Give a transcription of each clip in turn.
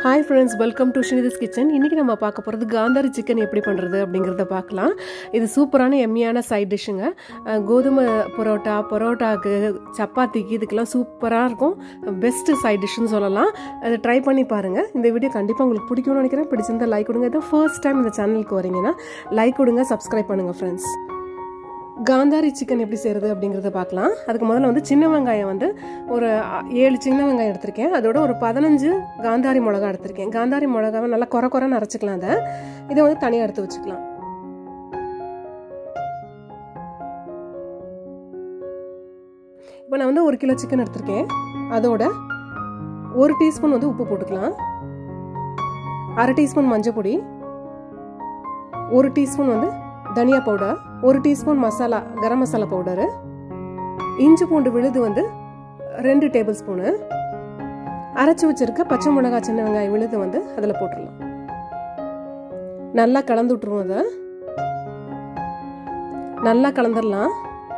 hi friends welcome to Sridhi's kitchen இன்றைக்கி நம்ம பார்க்க போகிறது காந்தாரி சிக்கன் எப்படி பண்ணுறது அப்படிங்கிறத பார்க்கலாம் இது சூப்பரான எம்மியான சைட் டிஷ்ஷுங்க அஹ், கோதுமை பரோட்டா பரோட்டாக்கு சப்பாத்திக்கு இதுக்கெல்லாம் சூப்பராக இருக்கும் பெஸ்ட்டு சைட் டிஷ்ஷுன்னு சொல்லலாம் அதை ட்ரை பண்ணி பாருங்கள் இந்த வீடியோ கண்டிப்பாக உங்களுக்கு பிடிக்கும்னு நினைக்கிறேன் பிடிச்சிருந்தா லைக் கொடுங்க இதான் ஃபர்ஸ்ட் டைம் இந்த சேனலுக்கு வரீங்கன்னா லைக் கொடுங்க சப்ஸ்கிரைப் பண்ணுங்கள் ஃப்ரெண்ட்ஸ் காந்தாரி சிக்கன் எப்படி செய்கிறது அப்படிங்கிறத பார்க்கலாம் அதுக்கு முதல்ல வந்து சின்ன வெங்காயம் வந்து ஒரு அ, ஏழு சின்ன வெங்காயம் எடுத்திருக்கேன் அதோட ஒரு பதினஞ்சு காந்தாரி மிளகா எடுத்திருக்கேன் காந்தாரி மிளகாவை நல்லா குறை குறைன்னு அரைச்சிக்கலாம் அதை இதை வந்து தனியாக எடுத்து வச்சுக்கலாம் இப்போ நான் வந்து ஒரு கிலோ சிக்கன் எடுத்திருக்கேன் அதோட ஒரு டீஸ்பூன் வந்து உப்பு போட்டுக்கலாம் அரை டீஸ்பூன் மஞ்சள் பொடி ஒரு டீஸ்பூன் வந்து தனியா பவுடர் ஒரு டீஸ்பூன் மசாலா கரம் மசாலா பவுடரு இஞ்சி பூண்டு விழுது வந்து ரெண்டு டேபிள் ஸ்பூனு அரைச்சி வச்சிருக்க பச்சை மிளகாய் சின்ன வெங்காயம் விழுது வந்து அதில் போட்டுடலாம் நல்லா கலந்து விட்டுருவோம் அதை நல்லா கலந்துடலாம்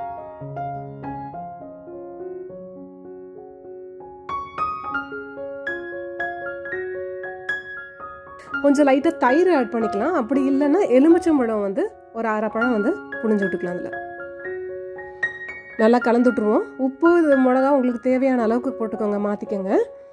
கொஞ்சம் லைட்டாக தயிர் ஆட் பண்ணிக்கலாம் அப்படி இல்லைன்னா எலுமிச்சம்பழம் வந்து ஒரு அரை பழம் வந்து புழிஞ்சு விட்டுக்கலாம் அதில் நல்லா கலந்து விட்ருவோம் உப்பு இது மிளகா உங்களுக்கு தேவையான அளவுக்கு போட்டுக்கோங்க மாற்றிக்கோங்க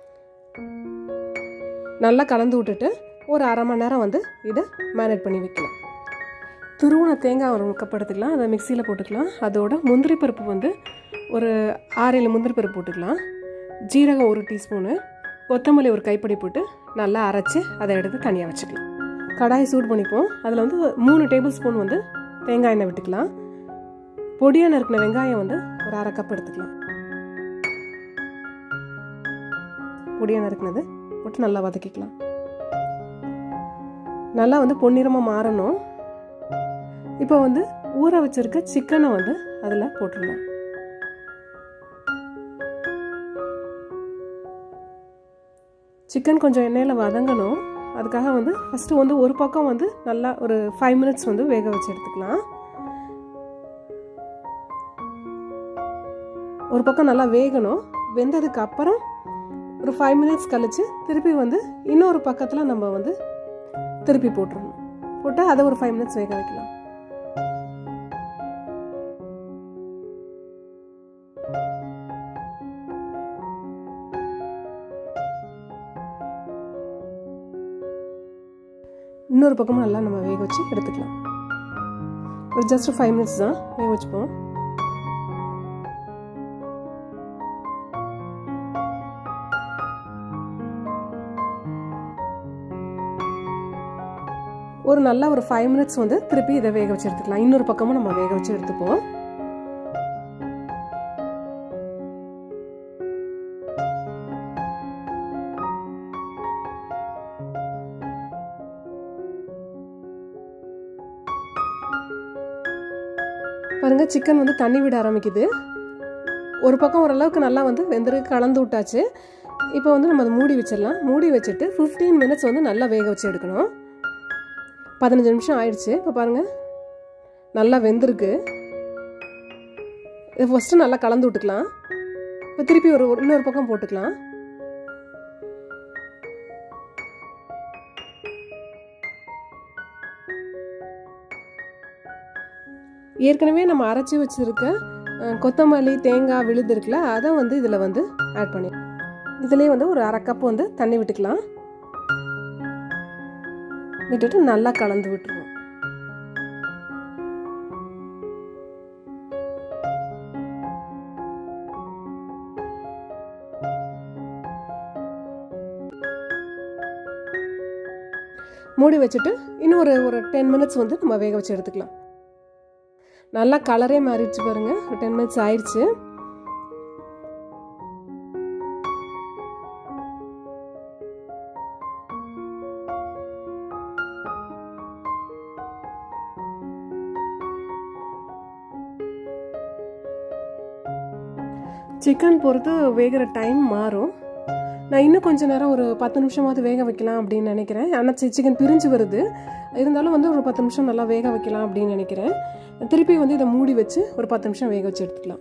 நல்லா கலந்து விட்டுட்டு ஒரு அரை மணி நேரம் வந்து இதை மேரினேட் பண்ணி வைக்கலாம் துருவன தேங்காய் ஒரு கப் எடுத்துக்கலாம் அதை மிக்சியில் போட்டுக்கலாம் அதோட முந்திரி பருப்பு வந்து ஒரு ஆறு ஏழு முந்திரி பருப்பு போட்டுக்கலாம் ஜீரகம் ஒரு டீஸ்பூனு கொத்தமல்லி ஒரு கைப்படி போட்டு நல்லா அரைச்சி அதை எடுத்து தனியாக வச்சுக்கலாம் கடாயை சூடு பண்ணிப்போம் அதில் வந்து மூணு டேபிள் ஸ்பூன் வந்து தேங்காய் எண்ணெய் விட்டுக்கலாம் பொடியாக நறுக்கின வெங்காயம் வந்து ஒரு அரை கப் எடுத்துக்கலாம் பொடியாக நறுக்கினது போட்டு நல்லா வதக்கிக்கலாம் நல்லா வந்து பொன்னிறமாக மாறணும் இப்போ வந்து ஊற வச்சிருக்க சிக்கனை வந்து அதில் போட்டுடலாம் சிக்கன் கொஞ்சம் எண்ணெயில் வதங்கணும் அதுக்காக வந்து ஃபஸ்ட்டு வந்து ஒரு பக்கம் வந்து நல்லா ஒரு ஃபைவ் மினிட்ஸ் வந்து வேக வச்சு எடுத்துக்கலாம் ஒரு பக்கம் நல்லா வேகணும் வெந்ததுக்கு அப்புறம் ஒரு ஃபைவ் மினிட்ஸ் கழித்து திருப்பி வந்து இன்னொரு பக்கத்தில் நம்ம வந்து திருப்பி போட்டுருணும் போட்டு அதை ஒரு ஃபைவ் மினிட்ஸ் வேக வைக்கலாம் இன்னொரு பக்கமும் நல்லா நம்ம வேக வச்சு எடுத்துக்கலாம் ஒரு ஜஸ்ட் ஃபைவ் மினிட்ஸ் தான் வேக வச்சுப்போம் ஒரு நல்ல ஒரு ஃபைவ் மினிட்ஸ் வந்து திருப்பி இதை வேக வச்சு எடுத்துக்கலாம் இன்னொரு பக்கமும் நம்ம வேக வச்சு எடுத்துப்போம் பாருங்க சிக்கன் வந்து தண்ணி விட ஆரம்பிக்குது ஒரு பக்கம் ஓரளவுக்கு நல்லா வந்து வெந்திருக்கு கலந்து விட்டாச்சு இப்போ வந்து நம்ம அதை மூடி வச்சிடலாம் மூடி வச்சுட்டு ஃபிஃப்டீன் மினிட்ஸ் வந்து நல்லா வேக வச்சு எடுக்கணும் பதினஞ்சு நிமிஷம் ஆயிடுச்சு இப்போ பாருங்கள் நல்லா வெந்திருக்கு இதை ஃபஸ்ட்டு நல்லா கலந்து விட்டுக்கலாம் இப்போ திருப்பி ஒரு இன்னொரு பக்கம் போட்டுக்கலாம் ஏற்கனவே நம்ம அரைச்சி வச்சுருக்க அஹ், கொத்தமல்லி தேங்காய் விழுது இருக்குல்ல அதை வந்து இதில் வந்து ஆட் பண்ணி இதுலேயே வந்து ஒரு அரை கப் வந்து தண்ணி விட்டுக்கலாம் விட்டுட்டு நல்லா கலந்து விட்டுருவோம் மூடி வச்சுட்டு இன்னும் ஒரு ஒரு டென் மினிட்ஸ் வந்து நம்ம வேக வச்சு எடுத்துக்கலாம் நல்லா கலரே மாறிடுச்சு பாருங்க ஒரு டென் மினிட்ஸ் ஆயிடுச்சு சிக்கன் பொறுத்து வேகிற டைம் மாறும் நான் இன்னும் கொஞ்ச நேரம் ஒரு பத்து நிமிஷமாவது வேக வைக்கலாம் அப்படின்னு நினைக்கிறேன் ஆனால் சிக்கன் பிரிஞ்சு வருது இருந்தாலும் வந்து ஒரு பத்து நிமிஷம் நல்லா வேக வைக்கலாம் அப்படின்னு நினைக்கிறேன் திருப்பி வந்து இதை மூடி வச்சு ஒரு பத்து நிமிஷம் வேக வச்சு எடுத்துக்கலாம்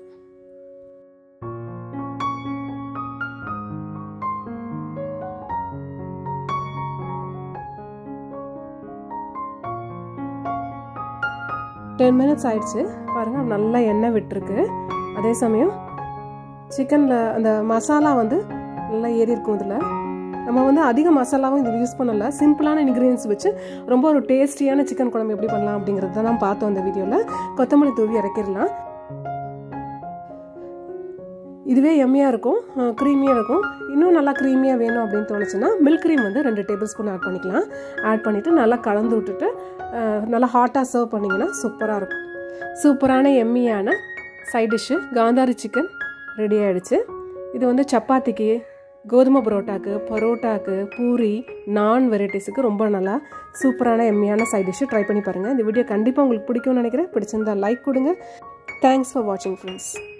டென் மினிட்ஸ் ஆயிடுச்சு பாருங்கள் நல்லா எண்ணெய் விட்டுருக்கு அதே சமயம் சிக்கனில் அந்த மசாலா வந்து நல்லா ஏறி இருக்கும் இதில் நம்ம வந்து அதிக மசாலாவும் இதில் யூஸ் பண்ணல சிம்பிளான இன்க்ரீடியன்ஸ் வச்சு ரொம்ப ஒரு டேஸ்டியான சிக்கன் குழம்பு எப்படி பண்ணலாம் அப்படிங்கிறது தான் பார்த்தோம் இந்த வீடியோவில் கொத்தமல்லி தூவி இறக்கிடலாம் இதுவே எம்மியாக இருக்கும் க்ரீமியாக இருக்கும் இன்னும் நல்லா க்ரீமியாக வேணும் அப்படின்னு தோணுச்சுன்னா மில்க் க்ரீம் வந்து ரெண்டு டேபிள் ஸ்பூன் ஆட் பண்ணிக்கலாம் ஆட் பண்ணிவிட்டு நல்லா கலந்து விட்டுட்டு நல்லா ஹாட்டாக சர்வ் பண்ணிங்கன்னா சூப்பராக இருக்கும் சூப்பரான எம்மியான side dish Kanthari chicken ready ஆகிடுச்சு இது வந்து சப்பாத்திக்கு கோதுமை பரோட்டாக்கு பரோட்டாக்கு பூரி நான் வெரைட்டிஸுக்கு ரொம்ப நல்லா சூப்பரான எம்மியான சைட் டிஷ்ஷு ட்ரை பண்ணி பாருங்கள் இந்த வீடியோ கண்டிப்பாக உங்களுக்கு பிடிக்கும்னு நினைக்கிறேன் பிடிச்சிருந்தா லைக் கொடுங்க தேங்க்ஸ் ஃபார் வாட்சிங் ஃப்ரெண்ட்ஸ்